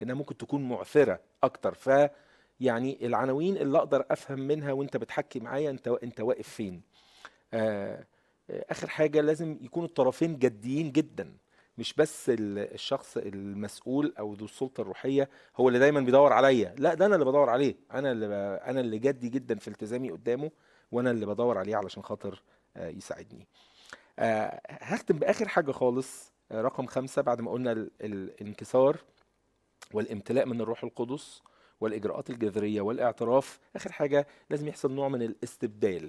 انها ممكن تكون معثره اكتر ف يعني العناوين اللي اقدر افهم منها وانت بتحكي معايا انت انت واقف فين آه، آه، اخر حاجه لازم يكون الطرفين جديين جدا مش بس ال- الشخص المسؤول او ذو السلطه الروحيه هو اللي دايما بيدور عليا لا ده انا اللي بدور عليه انا اللي ب... انا اللي جدي جدا في التزامي قدامه وانا اللي بدور عليه علشان خاطر آه، يساعدني آه، هختم باخر حاجه خالص آه، رقم خمسة بعد ما قلنا ال... الانكسار والامتلاء من الروح القدس والاجراءات الجذريه والاعتراف اخر حاجه لازم يحصل نوع من الاستبدال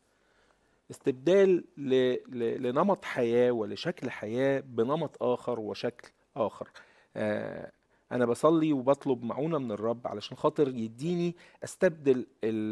استبدال ل... ل... لنمط حياة ولشكل حياة بنمط آخر وشكل آخر آه أنا بصلي وبطلب معونة من الرب علشان خاطر يديني استبدل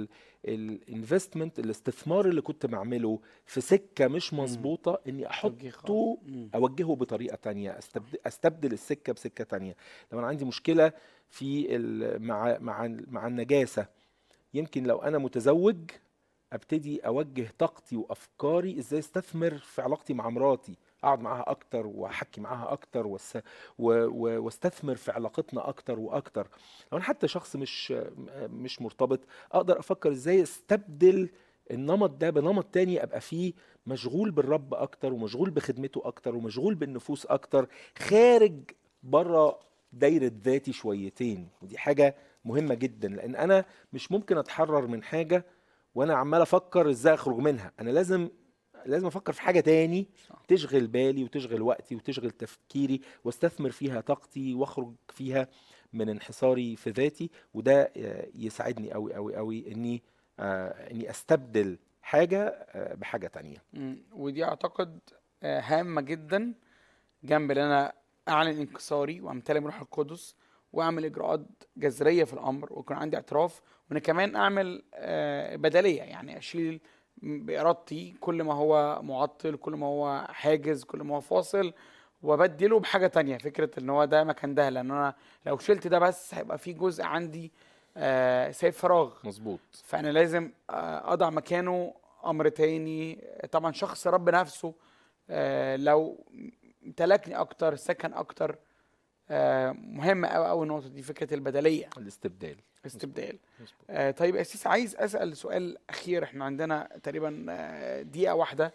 الانفستمنت الاستثمار اللي كنت بعمله في سكة مش مظبوطة إني توجيه أحطه خاطئ. مم. اوجهه بطريقه تانية استبدل, استبدل السكه بسكه تانية لو انا عندي مشكله في ال- مع مع مع النجاسه يمكن لو انا متزوج ابتدي اوجه طاقتي وافكاري ازاي استثمر في علاقتي مع مراتي اقعد معاها اكتر واحكي معاها اكتر واس- و- و- واستثمر في علاقتنا اكتر واكتر لو انا حتى شخص مش مش مرتبط اقدر افكر ازاي استبدل النمط ده بنمط تاني ابقى فيه مشغول بالرب اكتر ومشغول بخدمته اكتر ومشغول بالنفوس اكتر خارج بره دايره ذاتي شويتين ودي حاجه مهمه جدا لان انا مش ممكن اتحرر من حاجه وانا عمال افكر ازاي اخرج منها انا لازم لازم افكر في حاجه تاني صح. تشغل بالي وتشغل وقتي وتشغل تفكيري واستثمر فيها طاقتي واخرج فيها من انحصاري في ذاتي وده آه، يساعدني قوي قوي قوي اني آه، اني استبدل حاجه آه، بحاجه تانية مم. ودي اعتقد آه، هامه جدا جنب ان انا اعلن انكساري وامتلئ من روح القدس واعمل اجراءات جذريه في الامر ويكون عندي اعتراف وانا كمان اعمل آه، بدليه يعني اشيل بارادتي كل ما هو معطل كل ما هو حاجز كل ما هو فاصل وبدله بحاجه تانية فكره ان هو ده مكان ده لان انا لو شلت ده بس هيبقى في جزء عندي آه، سايب فراغ مظبوط فانا لازم آه، اضع مكانه امر تاني طبعا شخص رب نفسه آه، لو امتلكني اكتر سكن اكتر آه، مهمه قوي قوي النقطه دي فكره البدليه الاستبدال استبدال مظبوط. آه، طيب يا اسيس عايز اسال سؤال اخير احنا عندنا تقريبا آه، دقيقه واحده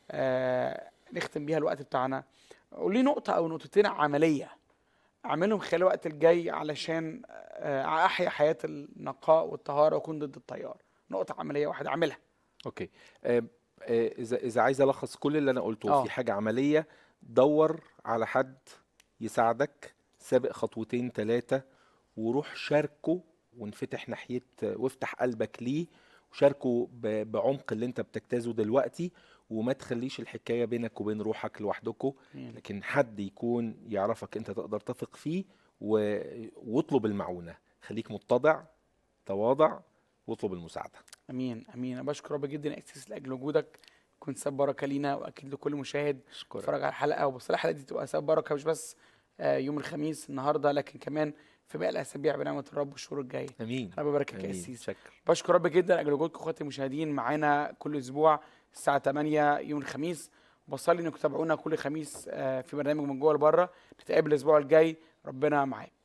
آه، نختم بيها الوقت بتاعنا قول لي نقطه او نقطتين عمليه اعملهم خلال الوقت الجاي علشان آه، احيا حياه النقاء والطهاره واكون ضد التيار نقطه عمليه واحده اعملها اوكي آه، آه، اذا اذا عايز الخص كل اللي انا قلته آه. في حاجه عمليه دور على حد يساعدك سابق خطوتين ثلاثه وروح شاركه وانفتح ناحيه وافتح قلبك ليه وشاركه ب- بعمق اللي انت بتجتازه دلوقتي وما تخليش الحكايه بينك وبين روحك لوحدكم لكن حد يكون يعرفك انت تقدر تثق فيه و... واطلب المعونه خليك متضع تواضع واطلب المساعده امين امين انا بشكر رب جدا يا اسيس لاجل وجودك كنت سبب بركه لينا واكيد لكل مشاهد اشكرك اتفرج على الحلقه وبص الحلقه دي تبقى سبب بركه مش بس آه، يوم الخميس النهارده لكن كمان في باقي الاسابيع بنعمه الرب والشهور الجايه امين انا بباركك يا امين اسيس شكرا بشكر رب جدا لاجل وجودكم اخواتي المشاهدين معانا كل اسبوع الساعه 8 يوم الخميس بصلي انكم تتابعونا كل خميس آه، في برنامج من جوه لبره نتقابل الاسبوع الجاي ربنا معاك